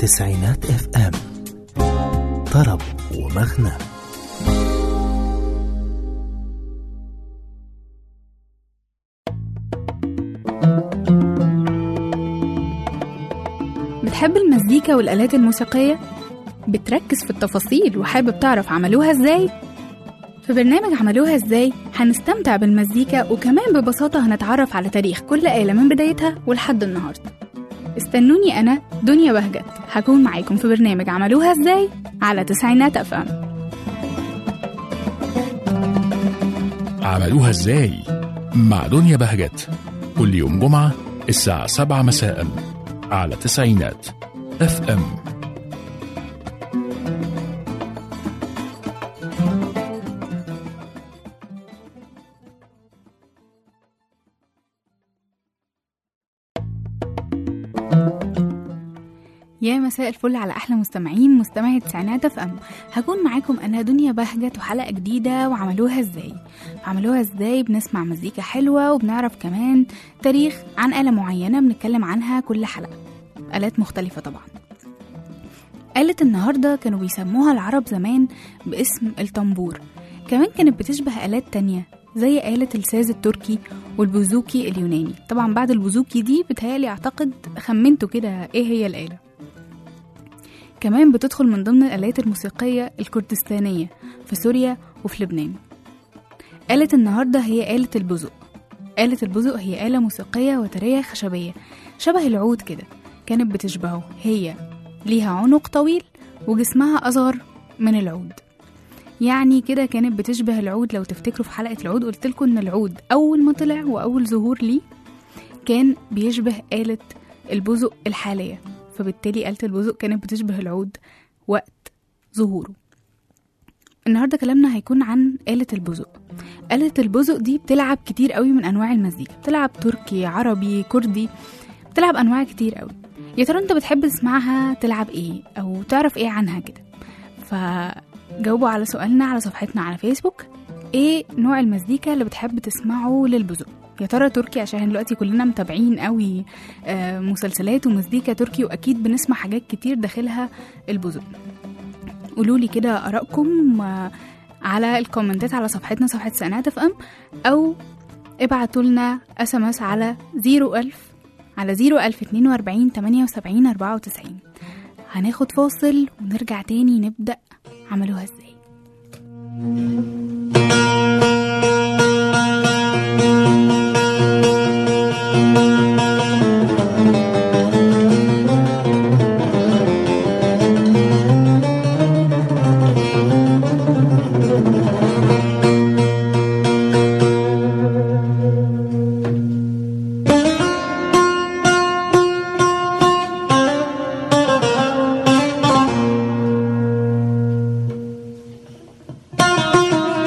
تسعينات اف ام طرب ومغنى بتحب المزيكا والآلات الموسيقية؟ بتركز في التفاصيل وحابب تعرف عملوها ازاي؟ في برنامج عملوها ازاي هنستمتع بالمزيكا وكمان ببساطة هنتعرف على تاريخ كل آلة من بدايتها ولحد النهاردة استنوني أنا دنيا بهجت هكون معاكم في برنامج عملوها ازاي على تسعينات أف أم عملوها ازاي مع دنيا بهجت كل يوم جمعة الساعة سبعة مساء على تسعينات اف ام يا مساء الفل على احلى مستمعين مستمعي تسعينات اف ام هكون معاكم انا دنيا بهجت وحلقه جديده وعملوها ازاي عملوها ازاي بنسمع مزيكا حلوه وبنعرف كمان تاريخ عن آلة معينه بنتكلم عنها كل حلقه آلات مختلفه طبعا آلة النهاردة كانوا بيسموها العرب زمان باسم الطنبور كمان كانت بتشبه آلات تانية زي آلة الساز التركي والبوزوكي اليوناني طبعا بعد البوزوكي دي بتهيألي أعتقد خمنتوا كده إيه هي الآلة كمان بتدخل من ضمن الآلات الموسيقية الكردستانية في سوريا وفي لبنان آلة النهاردة هي آلة البزق آلة البزق هي آلة موسيقية وترية خشبية شبه العود كده كانت بتشبهه هي ليها عنق طويل وجسمها أصغر من العود يعني كده كانت بتشبه العود لو تفتكروا في حلقة العود قلت لكم إن العود أول ما طلع وأول ظهور ليه كان بيشبه آلة البزق الحالية فبالتالي آلة البزق كانت بتشبه العود وقت ظهوره النهارده كلامنا هيكون عن آلة البزق آلة البزق دي بتلعب كتير قوي من أنواع المزيكا بتلعب تركي عربي كردي بتلعب أنواع كتير قوي يا ترى انت بتحب تسمعها تلعب ايه او تعرف ايه عنها كده فجاوبوا على سؤالنا على صفحتنا على فيسبوك ايه نوع المزيكا اللي بتحب تسمعه للبزق يا ترى تركي عشان دلوقتي كلنا متابعين قوي آه، مسلسلات ومزيكا تركي واكيد بنسمع حاجات كتير داخلها البزق قولوا لي كده ارائكم آه، على الكومنتات على صفحتنا صفحه سنات اف ام او ابعتوا لنا اس ام اس على 01000 على 01042 78 94 هناخد فاصل ونرجع تاني نبدأ عملوها ازاي Thank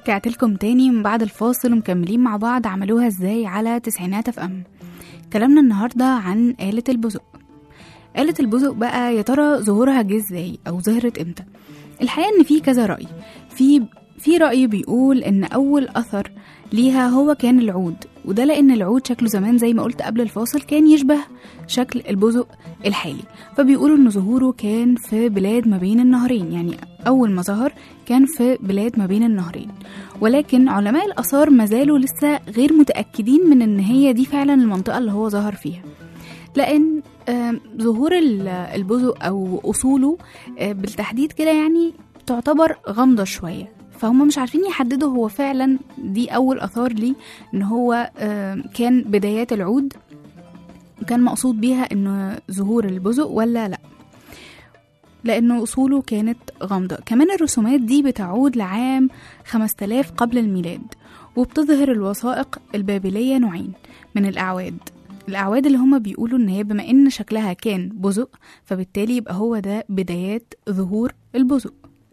رجعت لكم تاني من بعد الفاصل ومكملين مع بعض عملوها ازاي على تسعينات اف ام كلامنا النهاردة عن آلة البزق آلة البزق بقى يا ترى ظهورها جه ازاي أو ظهرت امتى الحقيقة إن في كذا رأي في في رأي بيقول إن أول أثر ليها هو كان العود وده لأن العود شكله زمان زي ما قلت قبل الفاصل كان يشبه شكل البزق الحالي فبيقولوا إن ظهوره كان في بلاد ما بين النهرين يعني أول ما ظهر كان في بلاد ما بين النهرين ولكن علماء الآثار ما زالوا لسه غير متأكدين من إن هي دي فعلا المنطقة اللي هو ظهر فيها لأن آم، ظهور ال- البزق أو أصوله آه، بالتحديد كده يعني تعتبر غامضة شوية فهم مش عارفين يحددوا هو فعلا دي أول آثار ليه إن هو آم، كان بدايات العود كان مقصود بيها إنه ظهور البزق ولا لأ لأنه أصوله كانت غامضة كمان الرسومات دي بتعود لعام 5000 قبل الميلاد وبتظهر الوثائق البابلية نوعين من الأعواد الأعواد اللي هما بيقولوا إن هي بما إن شكلها كان بزق فبالتالي يبقى هو ده بدايات ظهور البزق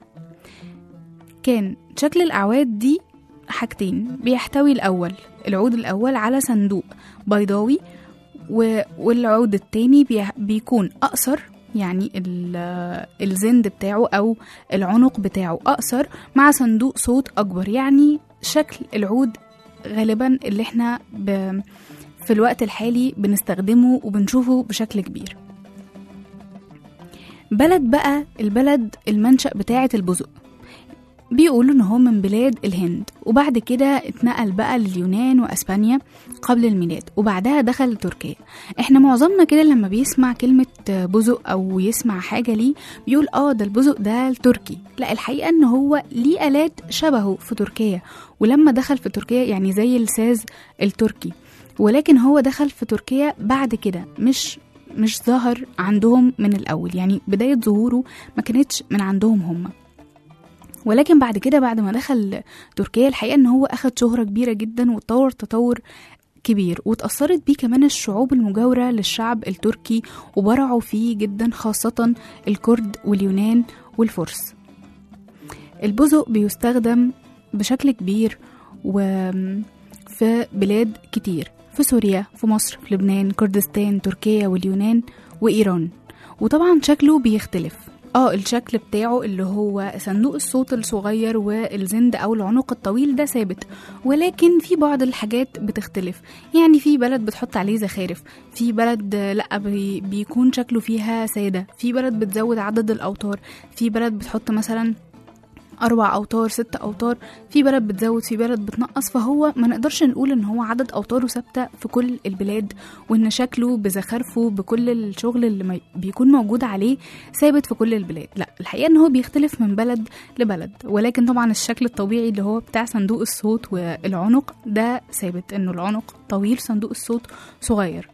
كان شكل الأعواد دي حاجتين بيحتوي الأول العود الأول على صندوق بيضاوي و- والعود التاني بي- بيكون أقصر يعني ال- الزند بتاعه أو العنق بتاعه أقصر مع صندوق صوت أكبر يعني شكل العود غالبا اللي احنا ب في الوقت الحالي بنستخدمه وبنشوفه بشكل كبير بلد بقى البلد المنشأ بتاعة البزق بيقولوا ان هو من بلاد الهند وبعد كده اتنقل بقى لليونان واسبانيا قبل الميلاد وبعدها دخل تركيا احنا معظمنا كده لما بيسمع كلمة بزق او يسمع حاجة ليه بيقول اه ده البزق ده التركي لا الحقيقة ان هو ليه آلات شبهه في تركيا ولما دخل في تركيا يعني زي الساز التركي ولكن هو دخل في تركيا بعد كده مش مش ظهر عندهم من الأول يعني بداية ظهوره ما كانتش من عندهم هم ولكن بعد كده بعد ما دخل تركيا الحقيقة ان هو أخد شهرة كبيرة جدا واتطور تطور كبير واتأثرت بيه كمان الشعوب المجاورة للشعب التركي وبرعوا فيه جدا خاصة الكرد واليونان والفرس البزق بيستخدم بشكل كبير وفي بلاد كتير في سوريا في مصر في لبنان كردستان تركيا واليونان وإيران وطبعا شكله بيختلف اه الشكل بتاعه اللي هو صندوق الصوت الصغير والزند او العنق الطويل ده ثابت ولكن في بعض الحاجات بتختلف يعني في بلد بتحط عليه زخارف في بلد لا بي بيكون شكله فيها سادة في بلد بتزود عدد الاوتار في بلد بتحط مثلا أربع أوتار ست أوتار في بلد بتزود في بلد بتنقص فهو ما نقدرش نقول إن هو عدد أوتاره ثابتة في كل البلاد وإن شكله بزخارفه بكل الشغل اللي ما بيكون موجود عليه ثابت في كل البلاد لا الحقيقة إن هو بيختلف من بلد لبلد ولكن طبعا الشكل الطبيعي اللي هو بتاع صندوق الصوت والعنق ده ثابت إنه العنق طويل صندوق الصوت صغير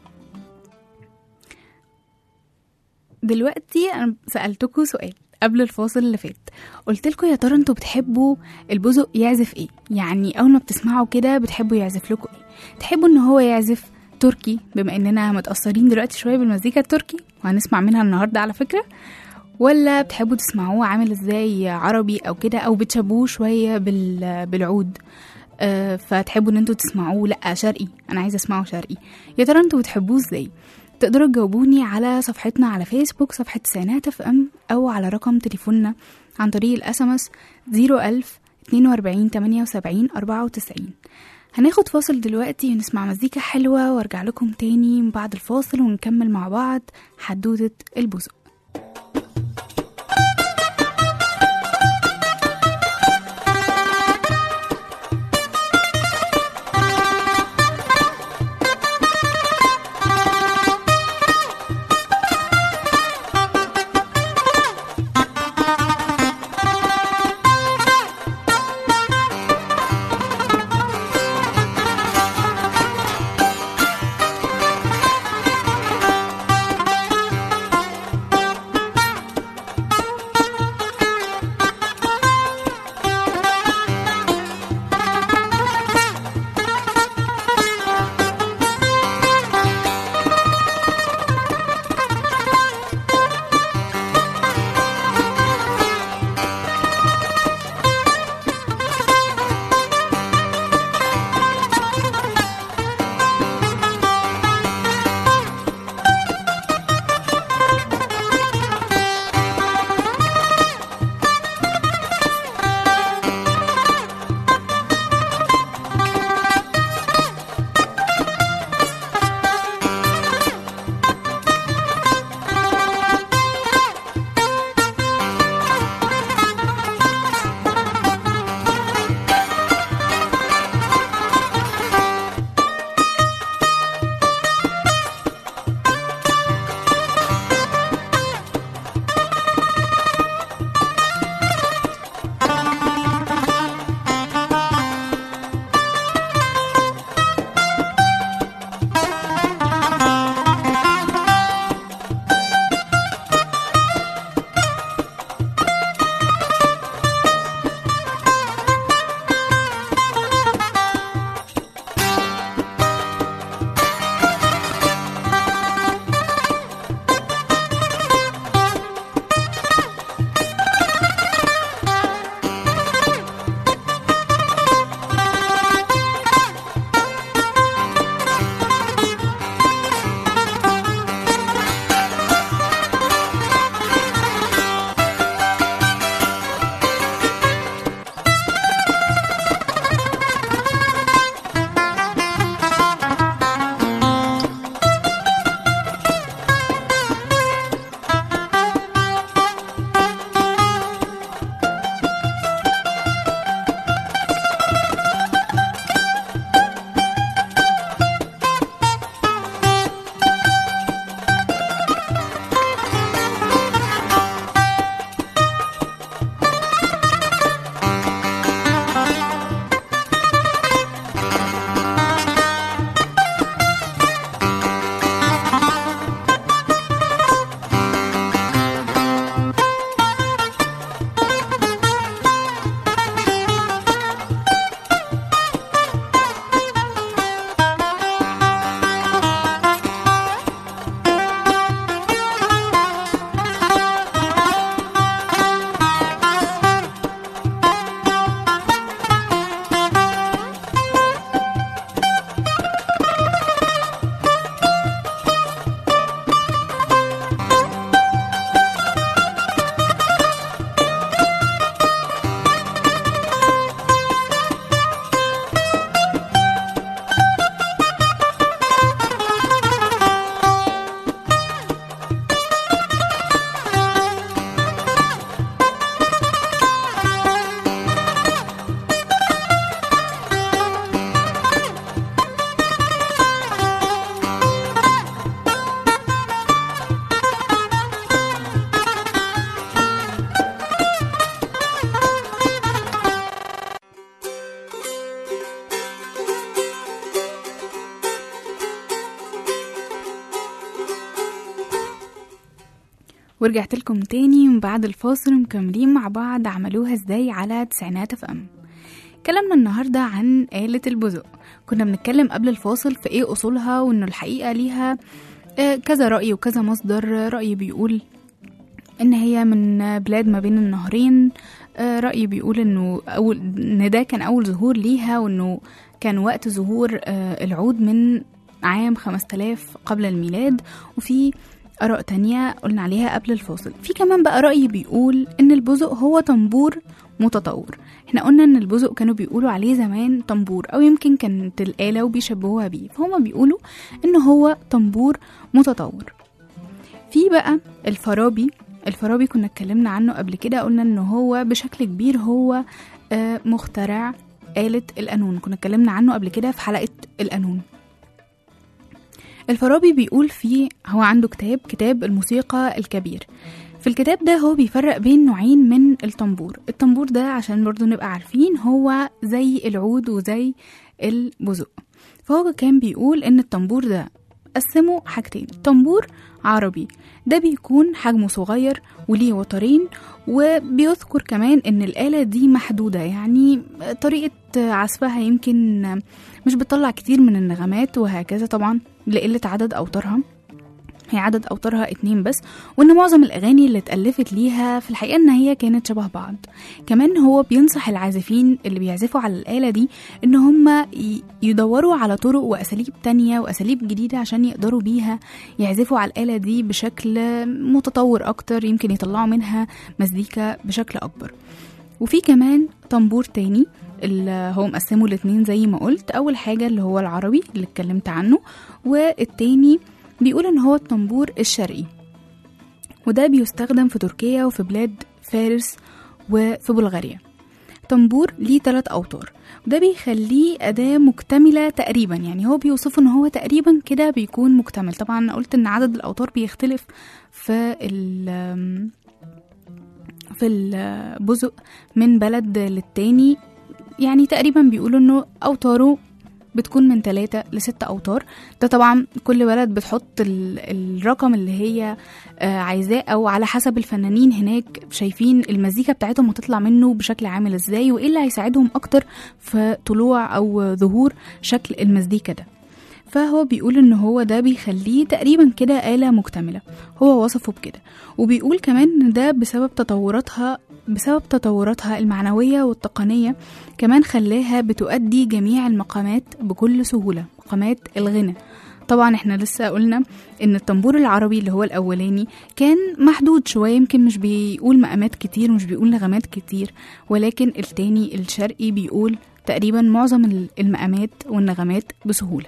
دلوقتي أنا سألتكوا سؤال قبل الفاصل اللي فات قلت لكم يا ترى انتوا بتحبوا البزق يعزف ايه يعني اول ما بتسمعوا كده بتحبوا يعزف لكم ايه تحبوا ان هو يعزف تركي بما اننا متاثرين دلوقتي شويه بالمزيكا التركي وهنسمع منها النهارده على فكره ولا بتحبوا تسمعوه عامل ازاي عربي او كده او بتشبوه شويه بال... بالعود آه فتحبوا ان انتوا تسمعوه لا شرقي انا عايزه اسمعه شرقي يا ترى انتوا بتحبوه ازاي تقدروا تجاوبوني على صفحتنا على فيسبوك صفحة سينات اف ام أو على رقم تليفوننا عن طريق الاس ام اس 01000 42 78 94 هناخد فاصل دلوقتي ونسمع مزيكا حلوة وارجع لكم تاني من بعد الفاصل ونكمل مع بعض حدوتة البزق Thank ورجعت لكم تاني من بعد الفاصل مكملين مع بعض عملوها ازاي على تسعينات اف ام كلامنا النهاردة عن آلة البزق كنا بنتكلم قبل الفاصل في ايه أصولها وانه الحقيقة ليها آه، كذا رأي وكذا مصدر رأي بيقول ان هي من بلاد ما بين النهرين آه، رأي بيقول انه اول ان ده كان اول ظهور ليها وانه كان وقت ظهور آه، العود من عام 5000 قبل الميلاد وفي آراء تانية قلنا عليها قبل الفاصل في كمان بقى رأي بيقول إن البزق هو طنبور متطور احنا قلنا ان البزق كانوا بيقولوا عليه زمان طنبور او يمكن كانت الآلة وبيشبهوها بيه فهم بيقولوا ان هو طنبور متطور في بقى الفارابي الفارابي كنا اتكلمنا عنه قبل كده قلنا ان هو بشكل كبير هو آه، مخترع آلة القانون كنا اتكلمنا عنه قبل كده في حلقة القانون الفارابي بيقول فيه هو عنده كتاب كتاب الموسيقى الكبير في الكتاب ده هو بيفرق بين نوعين من الطنبور الطنبور ده عشان برضو نبقى عارفين هو زي العود وزي البزق فهو كان بيقول ان الطنبور ده قسمه حاجتين طنبور عربي ده بيكون حجمه صغير وليه وترين وبيذكر كمان ان الآلة دي محدودة يعني طريقة عزفها يمكن مش بتطلع كتير من النغمات وهكذا طبعا لقلة عدد أوتارها هي عدد أوتارها اتنين بس وإن معظم الأغاني اللي اتألفت ليها في الحقيقة إن هي كانت شبه بعض كمان هو بينصح العازفين اللي بيعزفوا على الآلة دي إن هم ي- يدوروا على طرق وأساليب تانية وأساليب جديدة عشان يقدروا بيها يعزفوا على الآلة دي بشكل متطور أكتر يمكن يطلعوا منها مزيكا بشكل أكبر وفي كمان طنبور تاني اللي هو مقسمه الاتنين زي ما قلت أول حاجة اللي هو العربي اللي اتكلمت عنه والتاني بيقول ان هو الطنبور الشرقي وده بيستخدم في تركيا وفي بلاد فارس وفي بلغاريا طنبور ليه تلات أوتار وده بيخليه أداة مكتملة تقريبا يعني هو بيوصفه ان هو تقريبا كده بيكون مكتمل طبعا أنا قلت ان عدد الأوتار بيختلف في ال في البزق من بلد للتاني يعني تقريبا بيقولوا انه أوتاره بتكون من ثلاثة لستة أوتار ده طبعا كل بلد بتحط ال- الرقم اللي هي آه، عايزاه أو على حسب الفنانين هناك شايفين المزيكا بتاعتهم هتطلع منه بشكل عامل ازاي وإيه اللي هيساعدهم أكتر في طلوع أو ظهور شكل المزيكا ده فهو بيقول ان هو ده بيخليه تقريبا كده آلة مكتملة هو وصفه بكده وبيقول كمان ان ده بسبب تطوراتها بسبب تطوراتها المعنوية والتقنية كمان خلاها بتؤدي جميع المقامات بكل سهولة مقامات الغنى طبعا احنا لسه قلنا ان الطنبور العربي اللي هو الاولاني كان محدود شويه يمكن مش بيقول مقامات كتير مش بيقول نغمات كتير ولكن التاني الشرقي بيقول تقريبا معظم المقامات والنغمات بسهوله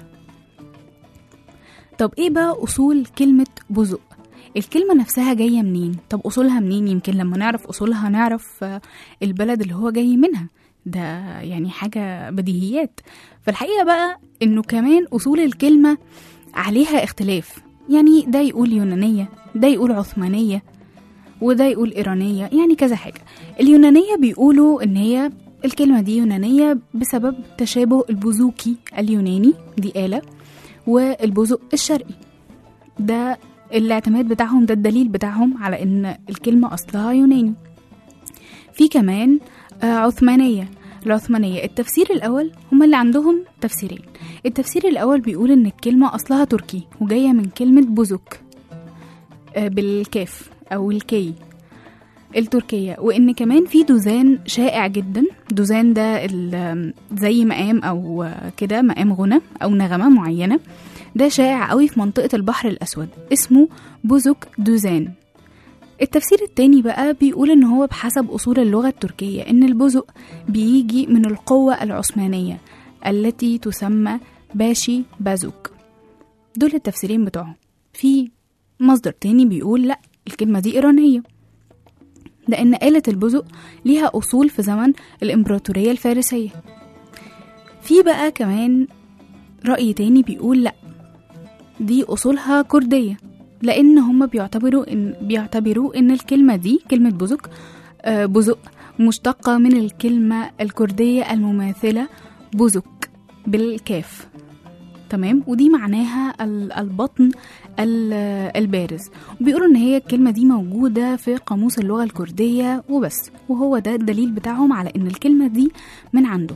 طب ايه بقى اصول كلمه بزق الكلمة نفسها جاية منين؟ طب أصولها منين؟ يمكن لما نعرف أصولها نعرف آه، البلد اللي هو جاي منها ده يعني حاجة بديهيات فالحقيقة بقى إنه كمان أصول الكلمة عليها اختلاف يعني ده يقول يونانية ده يقول عثمانية وده يقول إيرانية يعني كذا حاجة اليونانية بيقولوا إن هي الكلمة دي يونانية بسبب تشابه البوزوكي اليوناني دي آلة والبزق الشرقي ده الاعتماد بتاعهم ده الدليل بتاعهم على ان الكلمة اصلها يوناني في كمان آه، عثمانية العثمانية التفسير الأول هما اللي عندهم تفسيرين التفسير الأول بيقول إن الكلمة أصلها تركي وجاية من كلمة بوزوك آه، بالكاف أو الكي التركية وإن كمان في دوزان شائع جدا دوزان ده ال- زي مقام أو كده مقام غنى أو نغمة معينة ده شائع قوي في منطقة البحر الأسود اسمه بوزوك دوزان التفسير التاني بقى بيقول ان هو بحسب اصول اللغة التركية ان البزق بيجي من القوة العثمانية التي تسمى باشي بازوك دول التفسيرين بتوعهم في مصدر تاني بيقول لا الكلمة دي إيرانية لأن آلة البزق ليها أصول في زمن الإمبراطورية الفارسية في بقى كمان رأي تاني بيقول لأ دي أصولها كردية لأن هم بيعتبروا إن بيعتبروا إن الكلمة دي كلمة بزق آه، بزق مشتقة من الكلمة الكردية المماثلة بزك بالكاف تمام ودي معناها ال- البطن ال- البارز وبيقولوا ان هي الكلمة دي موجودة في قاموس اللغة الكردية وبس وهو ده الدليل بتاعهم على ان الكلمة دي من عنده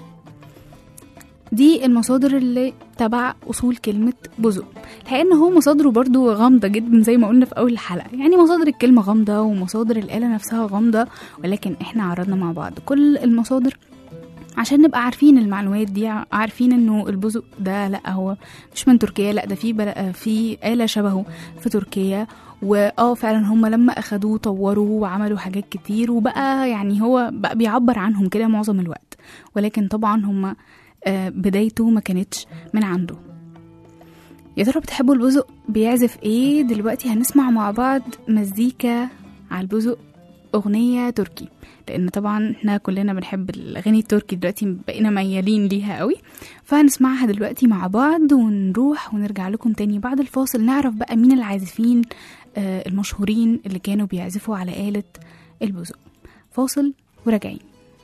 دي المصادر اللي تبع اصول كلمة بزق الحقيقة ان هو مصادره برضو غامضة جدا زي ما قلنا في اول الحلقة يعني مصادر الكلمة غامضة ومصادر الآلة نفسها غامضة ولكن احنا عرضنا مع بعض كل المصادر عشان نبقى عارفين المعلومات دي عارفين انه البزق ده لا هو مش من تركيا لا ده في بل... في آلة شبهه في تركيا واه فعلا هم لما اخدوه طوروا وعملوا حاجات كتير وبقى يعني هو بقى بيعبر عنهم كده معظم الوقت ولكن طبعا هم آه، بدايته ما كانتش من عنده يا ترى بتحبوا البزق بيعزف ايه دلوقتي هنسمع مع بعض مزيكا على البزق اغنية تركي لان طبعا احنا كلنا بنحب الاغاني التركي دلوقتي بقينا ميالين ليها قوي فهنسمعها دلوقتي مع بعض ونروح ونرجع لكم تاني بعد الفاصل نعرف بقى مين العازفين آه، المشهورين اللي كانوا بيعزفوا على آلة البزق فاصل وراجعين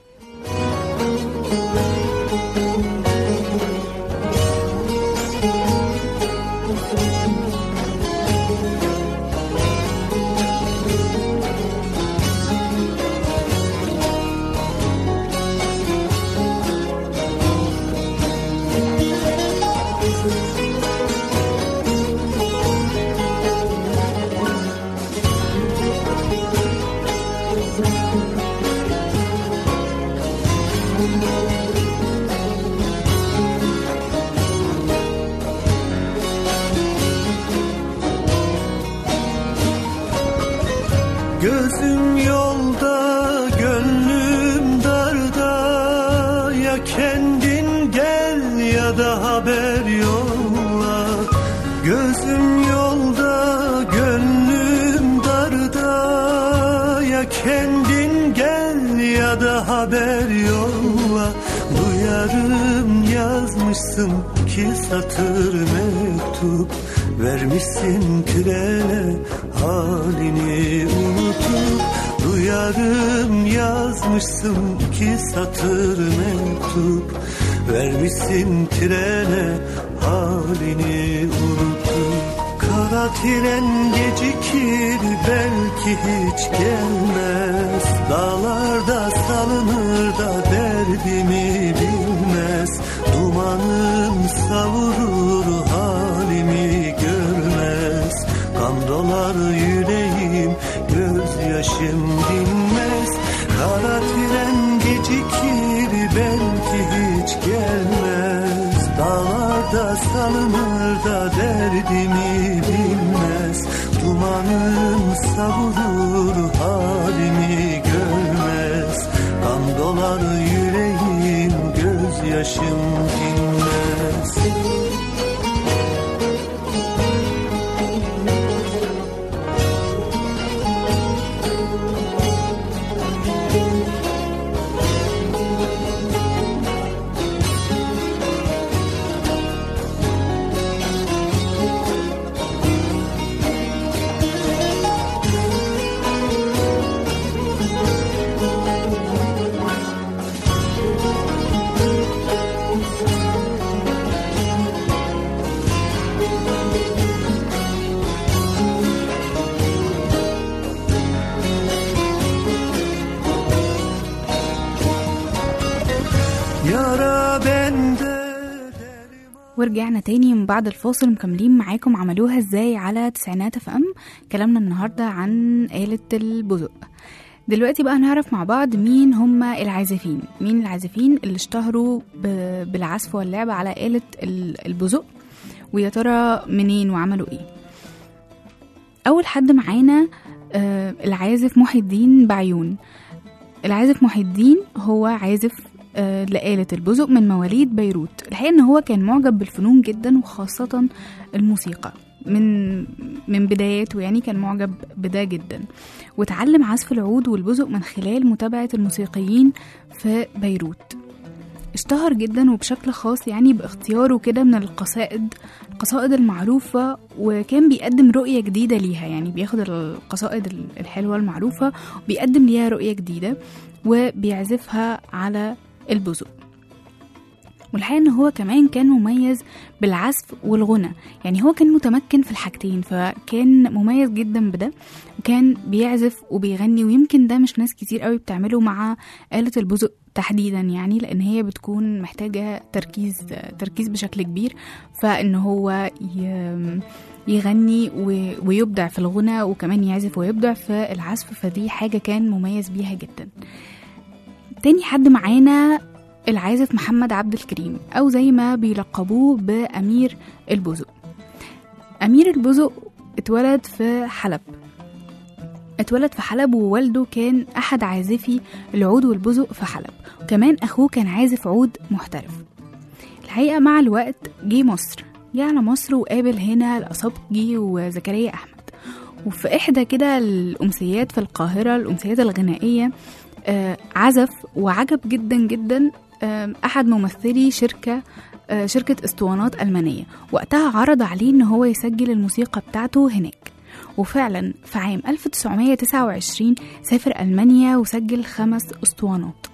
Gözüm yolda, gönlüm darda Ya kendin gel ya da haber yolla Gözüm yolda, gönlüm darda Ya kendin gel ya da haber yolla Duyarım yazmışsın ki satır mektup Vermişsin trene halini unutup Duyarım yazmışsın ki satır mektup Vermişsin trene halini unutup Kara tren gecikir belki hiç gelmez Dağlarda salınır da derdimi bilmez Dumanım savurur halimi görmez Kan dolar yüreğim gözyaşım dinmez Kara tren gecikir belki hiç gelmez Dağlarda salınır da derdimi bilmez Dumanım savurur halimi görmez Kan dolar yüreğim gözyaşım dinmez Yara bende ورجعنا تاني من بعد الفاصل مكملين معاكم عملوها ازاي على تسعينات اف ام كلامنا النهارده عن آلة البزق دلوقتي بقى نعرف مع بعض مين هم العازفين مين العازفين اللي اشتهروا ب- بالعزف واللعب على آلة ال- البزق ويا ترى منين وعملوا ايه اول حد معانا آه، العازف محي الدين بعيون العازف محي الدين هو عازف آه، لآلة البزق من مواليد بيروت الحقيقة ان هو كان معجب بالفنون جدا وخاصة الموسيقى من من بداياته يعني كان معجب بده جدا وتعلم عزف العود والبزق من خلال متابعة الموسيقيين في بيروت اشتهر جدا وبشكل خاص يعني باختياره كده من القصائد القصائد المعروفة وكان بيقدم رؤية جديدة ليها يعني بياخد القصائد الحلوة المعروفة وبيقدم ليها رؤية جديدة وبيعزفها على البزق والحقيقة ان هو كمان كان مميز بالعزف والغنى يعني هو كان متمكن في الحاجتين فكان مميز جدا بده وكان بيعزف وبيغني ويمكن ده مش ناس كتير قوي بتعمله مع آلة البزق تحديدا يعني لان هي بتكون محتاجة تركيز تركيز بشكل كبير فان هو ي- يغني و- ويبدع في الغنى وكمان يعزف ويبدع في العزف فدي حاجة كان مميز بيها جدا تاني حد معانا العازف محمد عبد الكريم أو زي ما بيلقبوه بأمير البزق أمير البزق اتولد في حلب اتولد في حلب ووالده كان أحد عازفي العود والبزق في حلب وكمان أخوه كان عازف عود محترف الحقيقة مع الوقت جه مصر جه على مصر وقابل هنا الأصابجي وزكريا أحمد وفي إحدى كده الأمسيات في القاهرة الأمسيات الغنائية آه، عزف وعجب جدا جدا آه، أحد ممثلي شركة آه، شركة اسطوانات ألمانية وقتها عرض عليه إن هو يسجل الموسيقى بتاعته هناك وفعلا في عام 1929 سافر ألمانيا وسجل خمس اسطوانات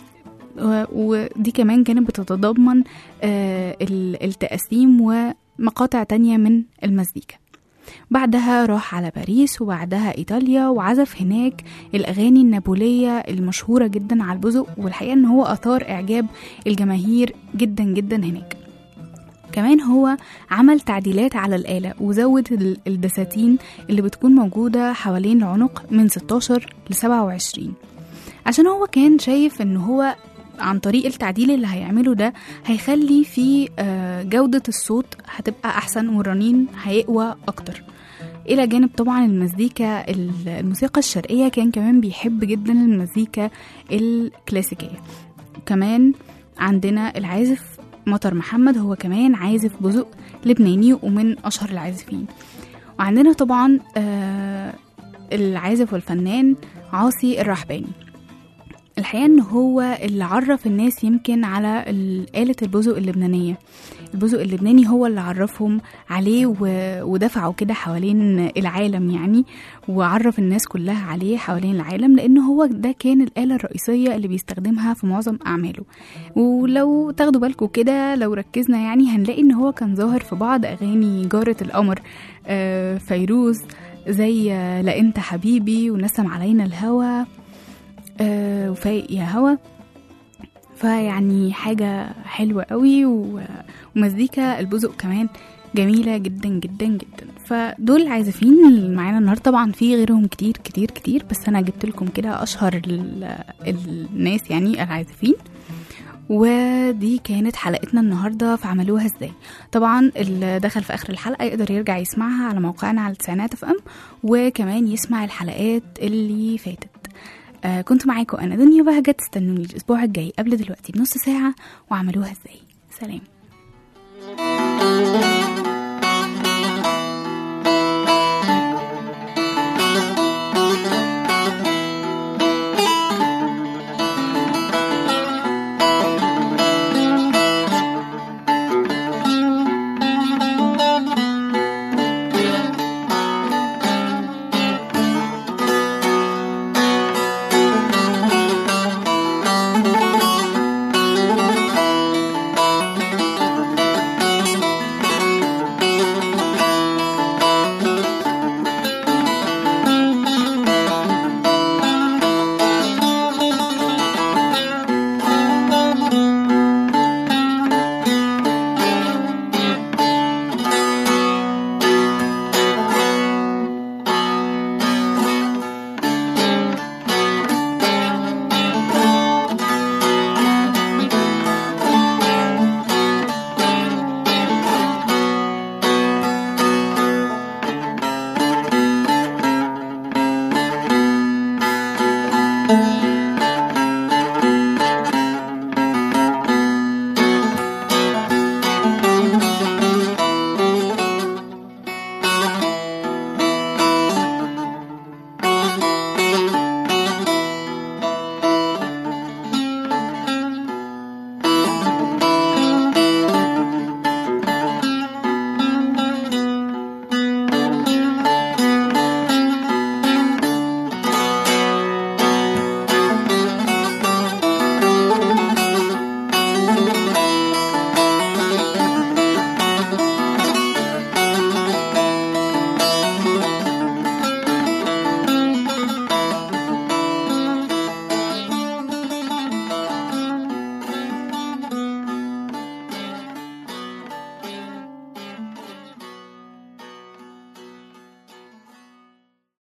و- ودي كمان كانت بتتضمن آه، ال- التقاسيم ومقاطع تانية من المزيكا بعدها راح على باريس وبعدها إيطاليا وعزف هناك الأغاني النابولية المشهورة جدا على البزق والحقيقة إن هو أثار إعجاب الجماهير جدا جدا هناك كمان هو عمل تعديلات على الآلة وزود ال- الدساتين اللي بتكون موجودة حوالين العنق من 16 ل 27 عشان هو كان شايف ان هو عن طريق التعديل اللي هيعمله ده هيخلي في آه، جودة الصوت هتبقى أحسن والرنين هيقوى أكتر إلى جانب طبعا المزيكا ال- الموسيقى الشرقية كان كمان بيحب جدا المزيكا الكلاسيكية كمان عندنا العازف مطر محمد هو كمان عازف بزق لبناني ومن أشهر العازفين وعندنا طبعا آه، العازف والفنان عاصي الرحباني الحقيقة ان هو اللي عرف الناس يمكن على ال- آلة البزق اللبنانية البزق اللبناني هو اللي عرفهم عليه و- ودفعوا كده حوالين العالم يعني وعرف الناس كلها عليه حوالين العالم لان هو ده كان الآلة الرئيسية اللي بيستخدمها في معظم أعماله ولو تاخدوا بالكم كده لو ركزنا يعني هنلاقي ان هو كان ظاهر في بعض أغاني جارة القمر آه، فيروز زي آه، لا انت حبيبي ونسم علينا الهوى آه، وفايق يا هوا فيعني حاجة حلوة قوي و- ومزيكا البزق كمان جميلة جدا جدا جدا فدول العازفين اللي معانا النهاردة طبعا في غيرهم كتير كتير كتير بس أنا جبت لكم كده أشهر ال- الناس يعني العازفين ودي كانت حلقتنا النهارده في عملوها ازاي طبعا اللي دخل في اخر الحلقه يقدر يرجع يسمعها على موقعنا على التسعينات اف ام وكمان يسمع الحلقات اللي فاتت آه كنت معاكم انا دنيا بهجت استنوني الاسبوع الجاي قبل دلوقتي بنص ساعه وعملوها ازاي سلام